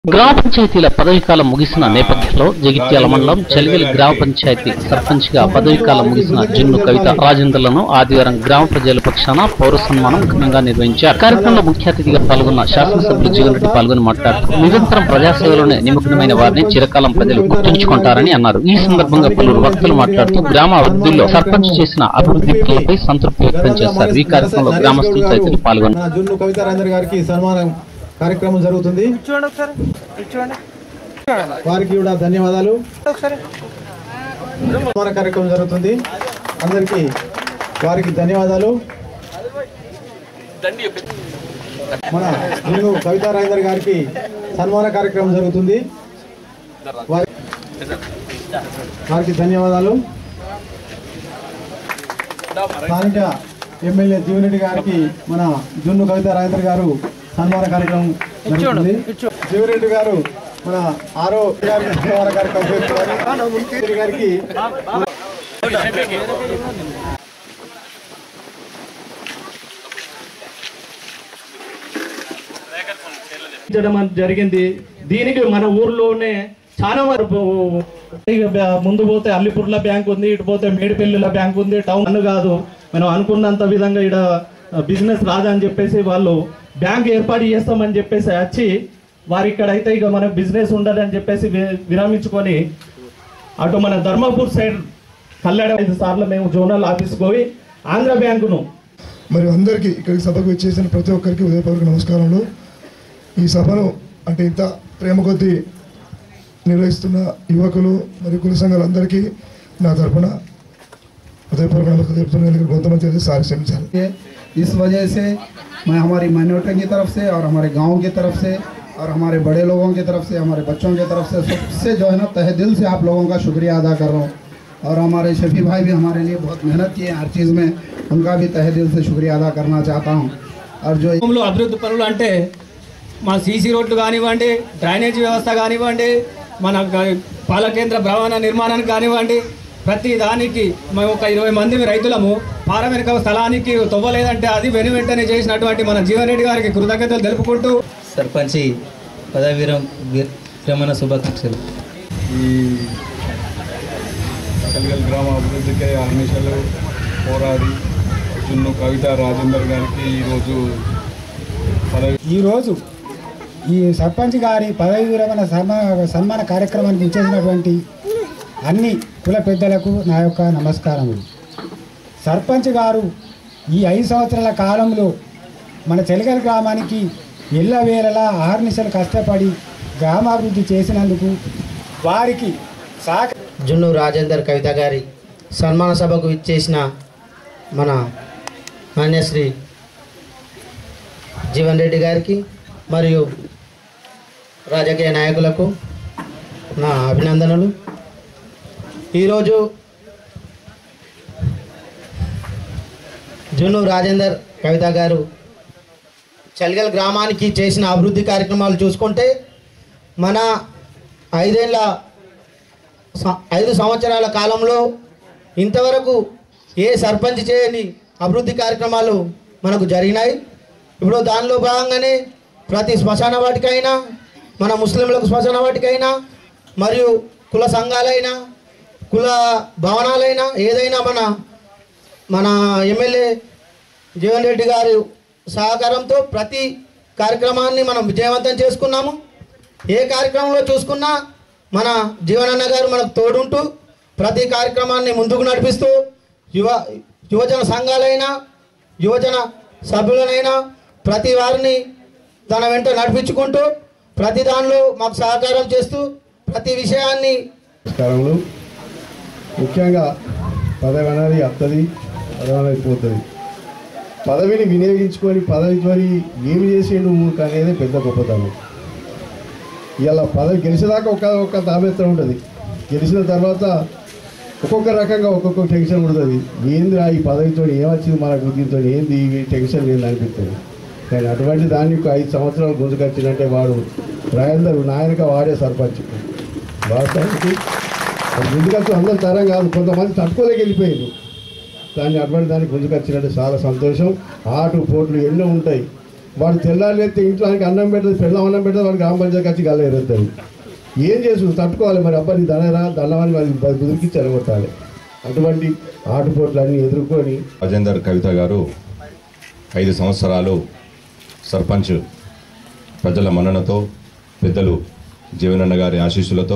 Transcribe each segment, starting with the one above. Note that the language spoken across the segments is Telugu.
గ్రామ పంచాయతీల పదవి కాలం ముగిసిన నేపథ్యంలో జగిత్యాల మండలం చలివెల్ గ్రామ పంచాయతీ సర్పంచ్ గా పదవి కాలం ముగిసిన జున్ను కవిత రాజేంద్రలను ఆదివారం గ్రామ ప్రజల పక్షాన పౌర సన్మానం ఘనంగా నిర్వహించారు కార్యక్రమంలో ముఖ్య అతిథిగా పాల్గొన్న శాసనసభ్యులు జీవన్ రెడ్డి పాల్గొని మాట్లాడుతూ నిరంతరం ప్రజాసేవలోనే నిమగ్నమైన వారిని చిరకాలం ప్రజలు గుర్తుంచుకుంటారని అన్నారు ఈ సందర్భంగా పలువురు వక్తలు మాట్లాడుతూ గ్రామ అభివృద్ధిలో సర్పంచ్ చేసిన అభివృద్ధి పనులపై సంతృప్తి వ్యక్తం చేశారు ఈ కార్యక్రమంలో గ్రామస్తులు తదితరులు పాల్గొన్నారు మన జున్ను కవిత రాజేందర్ గారికి సన్మానం కార్యక్రమం జరుగుతుంది చూడండి ఒకసారి చూడండి వారికి కూడా ధన్యవాదాలు ఒకసారి సన్మాన కార్యక్రమం జరుగుతుంది అందరికీ వారికి ధన్యవాదాలు మన జున్ను కవిత రాజేందర్ గారికి సన్మాన కార్యక్రమం జరుగుతుంది వారి- వారికి ధన్యవాదాలు స్థానిక ఎమ్మెల్యే జీవరెడ్డి గారికి మన జున్ను కవిత రాజేంద్ర గారు సన్మాన కార్యక్రమం జరుగుతుంది జీవరెడ్డి గారు మన ఆరో గారికి సన్మాన కార్యక్రమం చేస్తున్నారు జీవరెడ్డి గారికి నిర్వహించడం అనేది జరిగింది దీనికి మన ఊర్లోనే చాలా వరకు ఇక బ్యా- ముందు పోతే అల్లిపుర్ల బ్యాంక్ ఉంది ఇటు పోతే మేడిపల్లిల బ్యాంక్ ఉంది టౌన్ అని కాదు మనం అనుకున్నంత విధంగా ఇక్కడ బిజినెస్ రాదని చెప్పేసి వాళ్ళు బ్యాంక్ ఏర్పాటు చేస్తామని చెప్పేసి వచ్చి వారి ఇక్కడ అయితే ఇక మన బిజినెస్ ఉండదని చెప్పేసి వి- విరమించుకొని అటు మన ధర్మపూర్ సైడ్ కల్లెడ ఐదు సార్లు మేము జోనల్ ఆఫీస్కి పోయి ఆంధ్ర బ్యాంకును మరి అందరికీ ఇక్కడికి సభకు వచ్చేసిన ప్రతి ఒక్కరికి ఉదయపూర్వక నమస్కారాలు ఈ సభను అంటే ఇంత ప్రేమ కొద్దీ నిర్వహిస్తున్న యువకులు మరియు కుల సంఘాలందరికీ నా తరఫున ఉదయపూర్వక నమస్కారం చెప్తున్నందుకు కొంతమంది అయితే సారి క్షమించాలి है इस वजह से मैं हमारी माइनॉरिटी की तरफ से और हमारे गांव की तरफ से और हमारे बड़े लोगों की तरफ से हमारे बच्चों की तरफ से सबसे जो है ना तहे दिल से आप लोगों का शुक्रिया अदा कर रहा हूँ और हमारे शफी भाई भी हमारे लिए बहुत मेहनत किए हैं हर चीज़ में उनका भी तहे दिल से शुक्रिया अदा करना चाहता हूँ और जो గ్రామంలో అభివృద్ధి పనులు అంటే మన సీసీ రోడ్లు కానివ్వండి డ్రైనేజ్ వ్యవస్థ కానివ్వండి మన గ- పాల కేంద్ర భవన నిర్మాణానికి కానివ్వండి ప్రతి దానికి మేము ఒక ఇరవై మంది రైతులము పార వెనుక స్థలానికి తవ్వలేదంటే అది వెను వెంటనే చేసినటువంటి మన జీవన్ రెడ్డి గారికి కృతజ్ఞతలు తెలుపుకుంటూ సర్పంచి పదవి విరం వి- విరమణ శుభాకాంక్షలు ఈ కలగల్ గ్రామ అభివృద్ధికి అహర్నిశలు పోరాడి జున్ను కవిత రాజేందర్ గారికి ఈరోజు పదవి ఈరోజు ఈ సర్పంచ్ గారి పదవి విరమణ సన్మా సన్మాన కార్యక్రమానికి ఇచ్చేసినటువంటి అన్ని కుల పెద్దలకు నా యొక్క నమస్కారములు సర్పంచ్ గారు ఈ ఐదు సంవత్సరాల కాలంలో మన చెలకల గ్రామానికి ఎల్లవేళలా ఆహర్నిశలు కష్టపడి గ్రామాభివృద్ధి చేసినందుకు వారికి సహక జున్ను రాజేందర్ కవిత గారి సన్మాన సభకు ఇచ్చేసిన మన మాన్యశ్రీ జీవన్ రెడ్డి గారికి మరియు రాజకీయ నాయకులకు నా అభినందనలు ఈరోజు జున్ను రాజేందర్ కవిత గారు చలిగల్ గ్రామానికి చేసిన అభివృద్ధి కార్యక్రమాలు చూసుకుంటే మన ఐదేళ్ల స- ఐదు సంవత్సరాల కాలంలో ఇంతవరకు ఏ సర్పంచ్ చేయని అభివృద్ధి కార్యక్రమాలు మనకు జరిగినాయి ఇప్పుడు దానిలో భాగంగానే ప్రతి శ్మశాన వాటికైనా మన ముస్లింలకు శ్మశాన వాటికైనా మరియు కుల సంఘాలైనా కుల భవనాలైనా ఏదైనా మన మన ఎమ్మెల్యే జీవన్ రెడ్డి గారి సహకారంతో ప్రతి కార్యక్రమాన్ని మనం విజయవంతం చేసుకున్నాము ఏ కార్యక్రమంలో చూసుకున్నా మన జీవనన్న గారు మనకు తోడుంటూ ప్రతి కార్యక్రమాన్ని ముందుకు నడిపిస్తూ యువ యువజన సంఘాలైనా యువజన సభ్యులనైనా ప్రతి వారిని తన వెంట నడిపించుకుంటూ ప్రతి దానిలో మాకు సహకారం చేస్తూ ప్రతి విషయాన్ని నమస్కారములు ముఖ్యంగా పదవి అనేది వస్తుంది పదవి అనేది పోతుంది పదవిని వినియోగించుకొని పదవితోని ఏమి చేసిండు ఊరిక అనేది పెద్ద గొప్పతనం ఇలా పదవి గెలిచేదాకా ఒక ఒక తాబెత్తం ఉంటుంది గెలిచిన తర్వాత ఒక్కొక్క రకంగా ఒక్కొక్క టెన్షన్ ఉంటుంది ఏంది ఈ పదవితో ఏమొచ్చింది మనకు దీంతో ఏంది ఈ టెన్షన్ ఏంది అనిపిస్తుంది కానీ అటువంటి దాన్ని ఒక ఐదు సంవత్సరాలు గుంజుకొచ్చిందంటే వాడు రాయందరు నాయనక వాడే సర్పంచ్ వాస్తవానికి ముందుకొచ్చి అందరు తరం కాదు కొంతమంది తట్టుకోలేక వెళ్ళిపోయారు దాన్ని అటువంటి దానికి గుంజుకొచ్చినట్టు చాలా సంతోషం ఆటు పోట్లు ఎన్నో ఉంటాయి వాడు తెల్లారి ఎత్తే ఇంట్లోకి అన్నం పెట్టదు పెళ్ళం అన్నం పెట్టదు వాడు గ్రామ పంచాయతీ వచ్చి గల్ల ఎరుగుతాడు ఏం చేసు తట్టుకోవాలి మరి అబ్బాయి ధనరా దండమని మరి బుదిరికి చెరగొట్టాలి అటువంటి ఆటుపోట్లన్నీ ఎదుర్కొని రాజేందర్ కవిత గారు ఐదు సంవత్సరాలు సర్పంచ్ ప్రజల మన్ననతో పెద్దలు జీవనన్న గారి ఆశీస్సులతో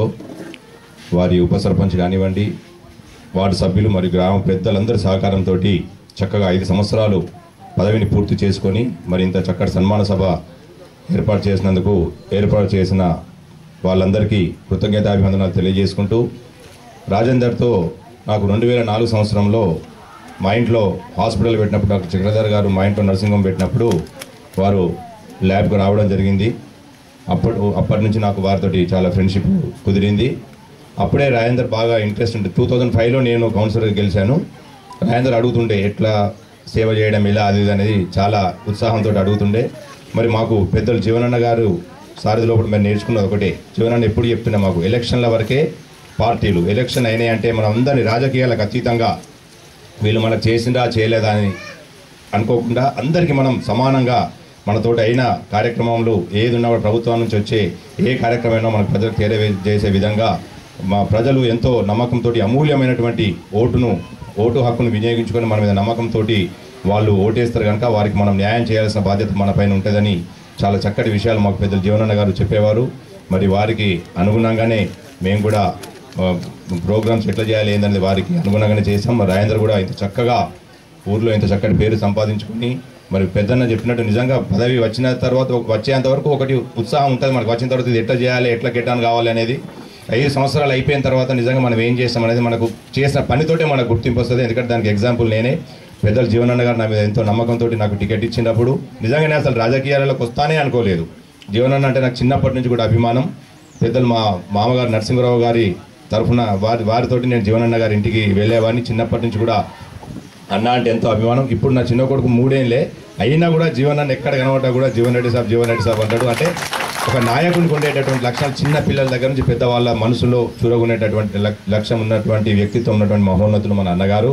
వారి ఉప సర్పంచ్ కానివ్వండి వార్డు సభ్యులు మరియు గ్రామ పెద్దలందరి సహకారంతో చక్కగా ఐదు సంవత్సరాలు పదవిని పూర్తి చేసుకొని మరి ఇంత చక్కటి సన్మాన సభ ఏర్పాటు చేసినందుకు ఏర్పాటు చేసిన వాళ్ళందరికీ కృతజ్ఞతాభివందనాలు తెలియజేసుకుంటూ రాజేందర్తో నాకు రెండు వేల నాలుగు సంవత్సరంలో మా ఇంట్లో హాస్పిటల్ పెట్టినప్పుడు డాక్టర్ చక్రధర్ గారు మా ఇంట్లో నర్సింగ్ హోమ్ పెట్టినప్పుడు వారు ల్యాబ్కు రావడం జరిగింది అప్పుడు అప్పటి నుంచి నాకు వారితోటి చాలా ఫ్రెండ్షిప్ కుదిరింది అప్పుడే రాజేందర్ బాగా ఇంట్రెస్ట్ ఉంటే టూ థౌజండ్ ఫైవ్లో నేను కౌన్సిలర్గా గెలిచాను రాజేందర్ అడుగుతుండే ఎట్లా సేవ చేయడం ఇలా అది ఇది అనేది చాలా ఉత్సాహంతో అడుగుతుండే మరి మాకు పెద్దలు జీవనన్న గారు సారథి లోపల మేము నేర్చుకున్నది ఒకటే జీవనన్న ఎప్పుడు చెప్తున్నా మాకు ఎలక్షన్ల వరకే పార్టీలు ఎలక్షన్ అయినాయి అంటే మనం అందరినీ రాజకీయాలకు అతీతంగా వీళ్ళు మనకు చేసిందా చేయలేదా అని అనుకోకుండా అందరికీ మనం సమానంగా మనతోటి అయిన కార్యక్రమంలో ఏది ఉన్నా కూడా ప్రభుత్వం నుంచి వచ్చే ఏ కార్యక్రమమైనా మనకు ప్రజలకు చేరవేసే విధంగా మా ప్రజలు ఎంతో నమ్మకంతో అమూల్యమైనటువంటి ఓటును ఓటు హక్కును వినియోగించుకొని మన మీద నమ్మకంతో వాళ్ళు ఓటేస్తారు కనుక వారికి మనం న్యాయం చేయాల్సిన బాధ్యత మన పైన ఉంటుందని చాలా చక్కటి విషయాలు మాకు పెద్దలు జీవనన్న గారు చెప్పేవారు మరి వారికి అనుగుణంగానే మేము కూడా ఆ, ప్రోగ్రామ్స్ ఎట్లా చేయాలి ఏందనేది వారికి అనుగుణంగానే చేసాం మరి రాజేంద్ర కూడా ఇంత చక్కగా ఊర్లో ఇంత చక్కటి పేరు సంపాదించుకుని మరి పెద్దన్న చెప్పినట్టు నిజంగా పదవి వచ్చిన తర్వాత ఒక- వచ్చేంత వరకు ఒకటి ఉత్సాహం ఉంటుంది మనకు వచ్చిన తర్వాత ఇది ఎట్లా చేయాలి ఎట్లా కెట్టాను కావాలి అనేది ఐదు సంవత్సరాలు అయిపోయిన తర్వాత నిజంగా మనం ఏం చేస్తాం అనేది మనకు చేసిన పనితోటే మనకు గుర్తింపు వస్తుంది ఎందుకంటే దానికి ఎగ్జాంపుల్ నేనే పెద్దలు జీవనన్న గారు నా మీద ఎంతో నమ్మకంతో నాకు టికెట్ ఇచ్చినప్పుడు నిజంగా నేను అసలు రాజకీయాలకు వస్తానే అనుకోలేదు జీవనన్న అంటే నాకు చిన్నప్పటి నుంచి కూడా అభిమానం పెద్దలు మా మామగారు నరసింహరావు గారి తరఫున వారి వారితోటి నేను జీవనన్న గారి ఇంటికి వెళ్ళేవాడిని చిన్నప్పటి నుంచి కూడా అన్న అంటే ఎంతో అభిమానం ఇప్పుడు నా చిన్న కొడుకు మూడేళ్ళే అయినా కూడా జీవనాన్ని ఎక్కడ కనబడ్డా కూడా జీవన్ రెడ్డి సాబ్ జీవన్ రెడ్డి సాబ్ అంటాడు అంటే ఒక నాయకునికి ఉండేటటువంటి లక్షణాలు చిన్న పిల్లల దగ్గర నుంచి పెద్దవాళ్ళ మనసులో చూరగొనేటటువంటి లక్- లక్ష్యం ఉన్నటువంటి వ్యక్తిత్వం ఉన్నటువంటి మహోన్నతులు మన అన్నగారు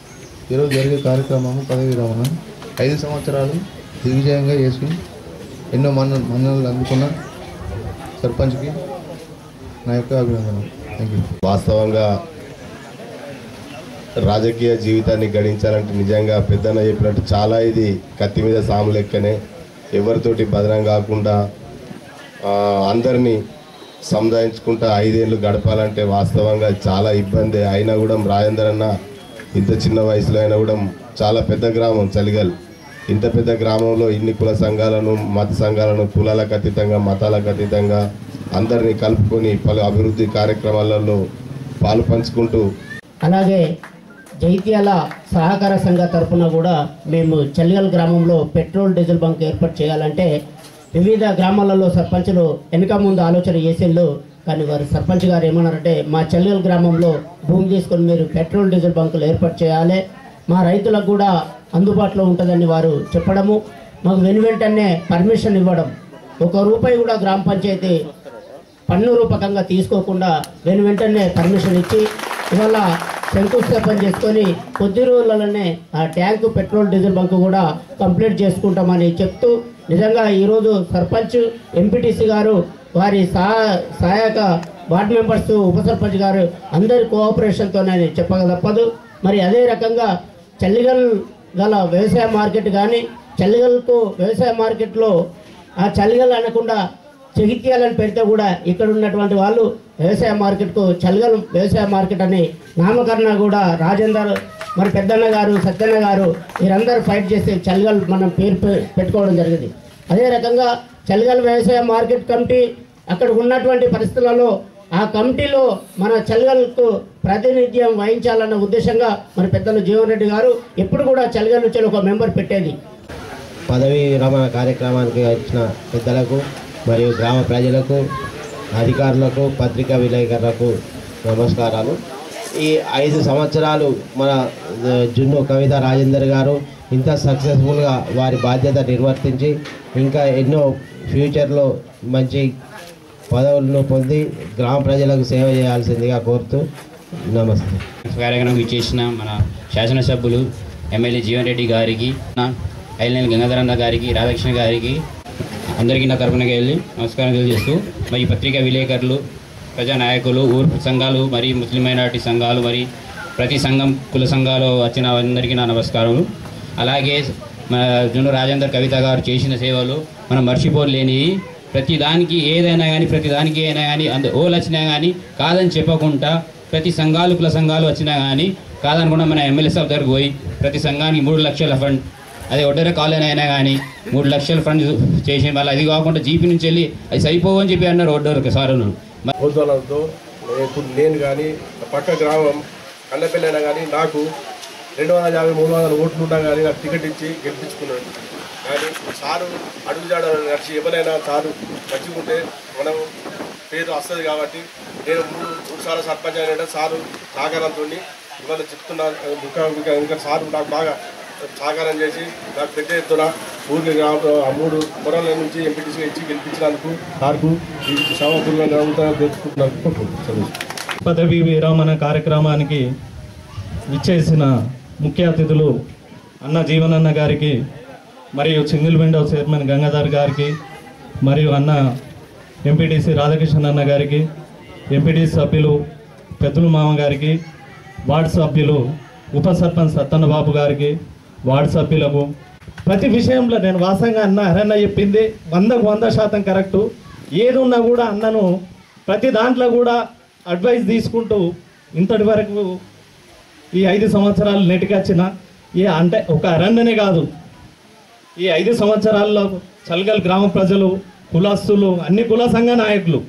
ఈరోజు జరిగే కార్యక్రమము పదవి విరమణ ఐదు సంవత్సరాలు దిగ్విజయంగా చేసుకుని ఎన్నో మన్న మన్ననలు అందుకున్న సర్పంచ్కి నా యొక్క అభినందనలు థ్యాంక్ యూ వాస్తవంగా రాజకీయ జీవితాన్ని గడించాలంటే నిజంగా పెద్దన్న చెప్పినట్టు చాలా ఇది కత్తి మీద సాము లెక్కనే ఎవరితోటి బదనం కాకుండా ఆ, అందరినీ సముదాయించుకుంటా ఐదేళ్ళు గడపాలంటే వాస్తవంగా చాలా ఇబ్బంది అయినా కూడా రాజేందర్ అన్న ఇంత చిన్న వయసులో అయినా కూడా చాలా పెద్ద గ్రామం చలిగల్ ఇంత పెద్ద గ్రామంలో ఇన్ని కుల సంఘాలను మత సంఘాలను కులాలకు అతీతంగా మతాలకు అతీతంగా అందరినీ కలుపుకొని పలు అభివృద్ధి కార్యక్రమాలలో పాలు పంచుకుంటూ అలాగే జైత్యాల సహకార సంఘ తరపున కూడా మేము చలిగల్ గ్రామంలో పెట్రోల్ డీజిల్ బంక్ ఏర్పాటు చేయాలంటే వివిధ గ్రామాలలో సర్పంచులు వెనుక ముందు ఆలోచన చేసేళ్ళు కానీ వారు సర్పంచ్ గారు ఏమన్నారంటే మా చలిగల్ గ్రామంలో భూమి తీసుకొని మీరు పెట్రోల్ డీజిల్ బంకులు ఏర్పాటు చేయాలి మా రైతులకు కూడా అందుబాటులో ఉంటుందని వారు చెప్పడము మాకు వెను వెంటనే పర్మిషన్ ఇవ్వడం ఒక రూపాయి కూడా గ్రామ పంచాయతీ పన్ను రూపకంగా తీసుకోకుండా వెను వెంటనే పర్మిషన్ ఇచ్చి ఇవాళ శంకుస్థాపన చేసుకొని కొద్ది రోజులలోనే ఆ ట్యాంకు పెట్రోల్ డీజిల్ బంక్ కూడా కంప్లీట్ చేసుకుంటామని చెప్తూ నిజంగా ఈరోజు సర్పంచ్ ఎంపీటీసీ గారు వారి సహా సహాయక వార్డు మెంబర్స్ ఉప సర్పంచ్ గారు అందరి కోఆపరేషన్తోనే చెప్పక తప్పదు మరి అదే రకంగా చల్లిగల్ గల వ్యవసాయ మార్కెట్ కానీ చల్లిగల్కు వ్యవసాయ మార్కెట్లో ఆ చలిగల్ అనకుండా జగిత్యాలని పెడితే కూడా ఇక్కడ ఉన్నటువంటి వాళ్ళు వ్యవసాయ మార్కెట్కు చలిగల్ వ్యవసాయ మార్కెట్ అని నామకరణ కూడా రాజేందర్ మరి పెద్దన్న గారు సత్యన్న గారు వీరందరూ ఫైట్ చేసి చలిగల్ మనం పేరు పె- పెట్టుకోవడం జరిగింది అదే రకంగా చలిగల్ వ్యవసాయ మార్కెట్ కమిటీ అక్కడ ఉన్నటువంటి పరిస్థితులలో ఆ కమిటీలో మన చలిగల్కు ప్రాతినిధ్యం వహించాలన్న ఉద్దేశంగా మరి పెద్దలు జీవన్ రెడ్డి గారు ఎప్పుడు కూడా చలిగల్ నుంచి ఒక మెంబర్ పెట్టేది పదవీ విరమణ కార్యక్రమానికి వచ్చిన పెద్దలకు మరియు గ్రామ ప్రజలకు అధికారులకు పత్రికా విలేకరులకు నమస్కారాలు ఈ ఐదు సంవత్సరాలు మన ఆ, జున్ను కవిత రాజేందర్ గారు ఇంత సక్సెస్ఫుల్గా వారి బాధ్యత నిర్వర్తించి ఇంకా ఎన్నో ఫ్యూచర్లో మంచి పదవులను పొంది గ్రామ ప్రజలకు సేవ చేయాల్సిందిగా కోరుతూ నమస్తే కార్యక్రమం ఇచ్చేసిన మన శాసనసభ్యులు ఎమ్మెల్యే జీవన్ రెడ్డి గారికి నా ఐలైన్ గంగాధరన్న గారికి రాధాకృష్ణ గారికి అందరికీ నా తరపున వెళ్ళి నమస్కారం తెలియజేస్తూ మరి ఈ పత్రికా విలేకరులు ప్రజానాయకులు ఊరు సంఘాలు మరి ముస్లిం మైనారిటీ సంఘాలు మరి ప్రతి సంఘం కుల సంఘాలు వచ్చిన అందరికీ నా నమస్కారములు అలాగే మన జున్ను రాజేందర్ కవిత గారు చేసిన సేవలు మనం మర్చిపోలేనివి ప్రతి దానికి ఏదైనా కానీ ప్రతి దానికి అయినా కానీ అంద ఓలు వచ్చినా కానీ కాదని చెప్పకుండా ప్రతి సంఘాలు కుల సంఘాలు వచ్చినా కానీ కాదనుకుండా మన ఎమ్మెల్యే సాబ్ దగ్గరకు పోయి ప్రతి సంఘానికి మూడు లక్షల ఫండ్ అదే ఒడ్డర కాలనీ అయినా కానీ మూడు లక్షల ఫండ్ చేసి మళ్ళీ అది కాకుండా జీపీ నుంచి వెళ్ళి అది సరిపోవు అని చెప్పి అన్నారు ఒడ్డరకు సార్ భూద్వాలతో ఇప్పుడు నేను కానీ పక్క గ్రామం కన్నపల్లి అయినా కానీ నాకు రెండు వందల యాభై మూడు వందల ఓట్లు ఉన్నా కానీ నాకు టికెట్ ఇచ్చి గెలిపించుకున్నాడు కానీ సారు అడుగుజాడ నడిచి ఎవరైనా సారు మంచిగుంటే మనం పేరు వస్తుంది కాబట్టి నేను మూడు మూడు సార్లు సర్పంచ్ అయిన సారు సహకారంతో ఇవాళ చెప్తున్నాను ఇంకా ఇంకా ఇంకా సారు నాకు బాగా సహకారం చేసి నాకు పెద్ద ఎత్తున ఊరికి గ్రామ ఆ మూడు పొరాల నుంచి ఎంపీటీసీ ఇచ్చి గెలిపించినందుకు సార్కు ఈ సభపూర్వకంగా జరుగుతాయని తెలుసుకుంటున్నాను పదవి విరమణ కార్యక్రమానికి విచ్చేసిన ముఖ్య అతిథులు అన్న జీవనన్న గారికి మరియు సింగిల్ విండో చైర్మన్ గంగాధర్ గారికి మరియు అన్న ఎంపీటీసీ రాధాకృష్ణ అన్న గారికి ఎంపీటీసీ సభ్యులు పెద్దలు మామ గారికి వార్డు సభ్యులు ఉప సర్పంచ్ సత్తన్న బాబు గారికి వార్డు సభ్యులకు ప్రతి విషయంలో నేను వాసంగా అన్న హరన్న చెప్పింది వందకు వంద శాతం కరెక్టు ఏది ఉన్నా కూడా అన్నను ప్రతి దాంట్లో కూడా అడ్వైస్ తీసుకుంటూ ఇంతటి వరకు ఈ ఐదు సంవత్సరాలు నెటికొచ్చిన ఈ అంటే ఒక అరణ్యనే కాదు ఈ ఐదు సంవత్సరాల్లో చల్గల్ గ్రామ ప్రజలు కులస్తులు అన్ని కుల సంఘ నాయకులు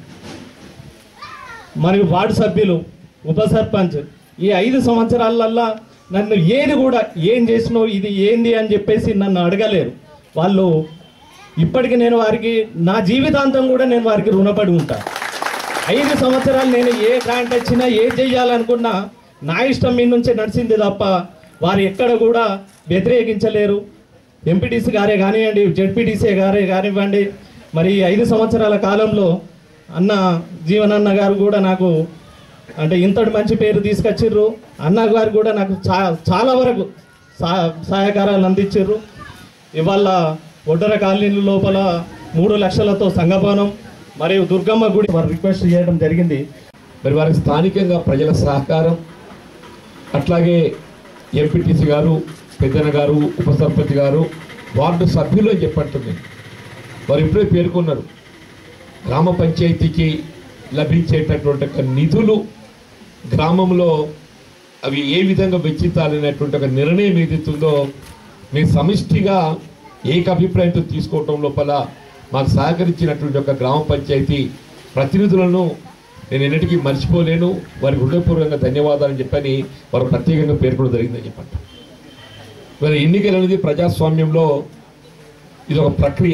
మరియు వార్డు సభ్యులు ఉప సర్పంచ్ ఈ ఐదు సంవత్సరాలల్లా నన్ను ఏది కూడా ఏం చేసినావు ఇది ఏంది అని చెప్పేసి నన్ను అడగలేరు వాళ్ళు ఇప్పటికి నేను వారికి నా జీవితాంతం కూడా నేను వారికి రుణపడి ఉంటాను ఐదు సంవత్సరాలు నేను ఏ గ్రాంట్ వచ్చినా ఏ చెయ్యాలనుకున్నా నా ఇష్టం మీ నుంచి నడిచింది తప్ప వారు ఎక్కడ కూడా వ్యతిరేకించలేరు ఎంపీటీసీ గారే కానివ్వండి జెడ్పీటీసీ గారే కానివ్వండి మరి ఈ ఐదు సంవత్సరాల కాలంలో అన్న జీవనన్న గారు కూడా నాకు అంటే ఇంతటి మంచి పేరు తీసుకొచ్చిర్రు అన్న గారు కూడా నాకు చా చాలా వరకు సా సహాయకారాలు అందించారు ఇవాళ ఒడ్డర కాలనీ లోపల మూడు లక్షలతో సంగపానం మరియు దుర్గమ్మ గుడి వారు రిక్వెస్ట్ చేయడం జరిగింది మరి వారికి స్థానికంగా ప్రజల సహకారం అట్లాగే ఎంపీటీసీ గారు పెద్దన గారు ఉప సర్పంచ్ గారు వార్డు సభ్యులు అని చెప్పంటుంది వారు ఇప్పుడే పేర్కొన్నారు గ్రామ పంచాయతీకి లభించేటటువంటి ఒక నిధులు గ్రామంలో అవి ఏ విధంగా వెచ్చించాలనేటువంటి ఒక నిర్ణయం ఏదైతుందో మీ సమిష్టిగా ఏకాభిప్రాయంతో తీసుకోవటం లోపల మాకు సహకరించినటువంటి ఒక గ్రామ పంచాయతీ ప్రతినిధులను నేను ఎన్నిటికీ మర్చిపోలేను వారికి హృదయపూర్వకంగా ధన్యవాదాలు చెప్పని వారు ప్రత్యేకంగా పేర్కొనడం జరిగిందని చెప్పంట మరి ఎన్నికలు అనేది ప్రజాస్వామ్యంలో ఇది ఒక ప్రక్రియ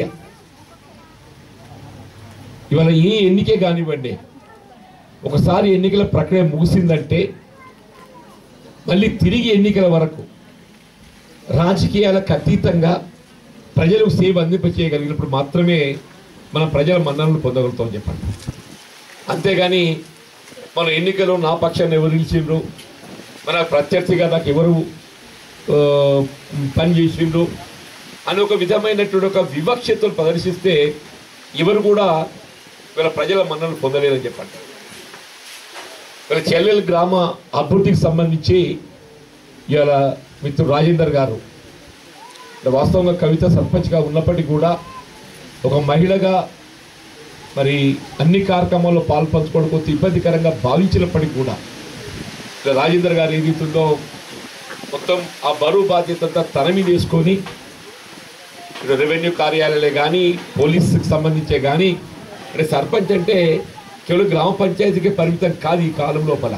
ఇవాళ ఏ ఎన్నికే కానివ్వండి ఒకసారి ఎన్నికల ప్రక్రియ ముగిసిందంటే మళ్ళీ తిరిగి ఎన్నికల వరకు రాజకీయాలకు అతీతంగా ప్రజలకు సేవ అందింపచేయగలిగినప్పుడు మాత్రమే మనం ప్రజల మన్ననలు పొందగలుగుతాం చెప్పండి అంతేగాని మన ఎన్నికల్లో నా పక్షాన్ని ఎవరు నిలిచిండ్రు మన ప్రత్యర్థిగా నాకు ఎవరు ఆ, పని చేసిండ్రు అని ఒక విధమైనటువంటి ఒక వివక్షతను ప్రదర్శిస్తే ఎవరు కూడా వీళ్ళ ప్రజల మన్ననలు పొందలేదని చెప్పండి వీళ్ళ చెల్లెల గ్రామ అభివృద్ధికి సంబంధించి ఇవాళ మిత్రుడు రాజేందర్ గారు ఇలా వాస్తవంగా కవిత సర్పంచ్గా ఉన్నప్పటికీ కూడా ఒక మహిళగా మరి అన్ని కార్యక్రమాల్లో పాలు పంచుకోవడం కొంత ఇబ్బందికరంగా భావించినప్పటికీ కూడా ఇలా రాజేందర్ గారు ఏదైతుందో మొత్తం ఆ బరువు బాధ్యత అంతా తన మీద వేసుకొని ఇటు రెవెన్యూ కార్యాలయాలే కానీ పోలీసుకి సంబంధించే కానీ అంటే సర్పంచ్ అంటే కేవలం గ్రామ పంచాయతీకి పరిమితం కాదు ఈ కాలం లోపల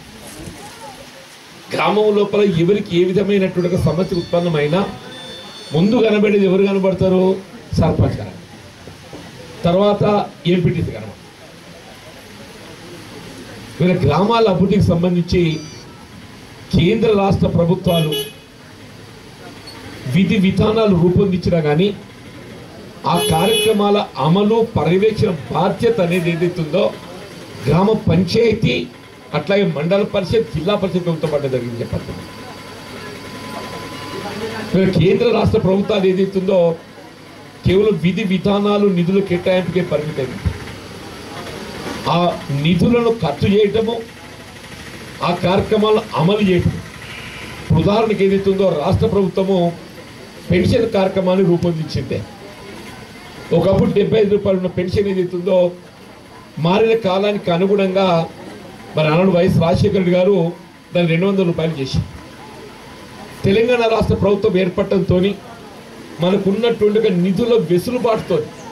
గ్రామం లోపల ఎవరికి ఏ విధమైనటువంటి ఒక సమస్య ఉత్పన్నమైనా ముందు కనబడేది ఎవరు కనబడతారు సర్పంచ్ కనబడతారు తర్వాత ఎంపీటీసీ కనబడతారు వీళ్ళ గ్రామాల అభివృద్ధికి సంబంధించి కేంద్ర రాష్ట్ర ప్రభుత్వాలు విధి విధానాలు రూపొందించినా కానీ ఆ కార్యక్రమాల అమలు పర్యవేక్షణ బాధ్యత అనేది ఏదైతుందో గ్రామ పంచాయతీ అట్లాగే మండల పరిషత్ జిల్లా పరిషత్ ప్రభుత్వం పడ్డ జరిగింది చెప్పండి మరి కేంద్ర రాష్ట్ర ప్రభుత్వాలు ఏదైతుందో కేవలం విధి విధానాలు నిధుల కేటాయింపుకే పరిమితమైంది ఆ నిధులను ఖర్చు చేయటము ఆ కార్యక్రమాలను అమలు చేయటం ఇప్పుడు ఉదాహరణకి ఏదైతుందో రాష్ట్ర ప్రభుత్వము పెన్షన్ కార్యక్రమాన్ని రూపొందించిందే ఒకప్పుడు డెబ్బై ఐదు రూపాయలు ఉన్న పెన్షన్ ఏదైతుందో మారిన కాలానికి అనుగుణంగా మరి అన్నడు వైఎస్ రాజశేఖర రెడ్డి గారు దాన్ని రెండు వందల రూపాయలు చేసి తెలంగాణ రాష్ట్ర ప్రభుత్వం ఏర్పడటంతో మనకున్నటువంటి ఒక నిధుల వెసులుబాటుతో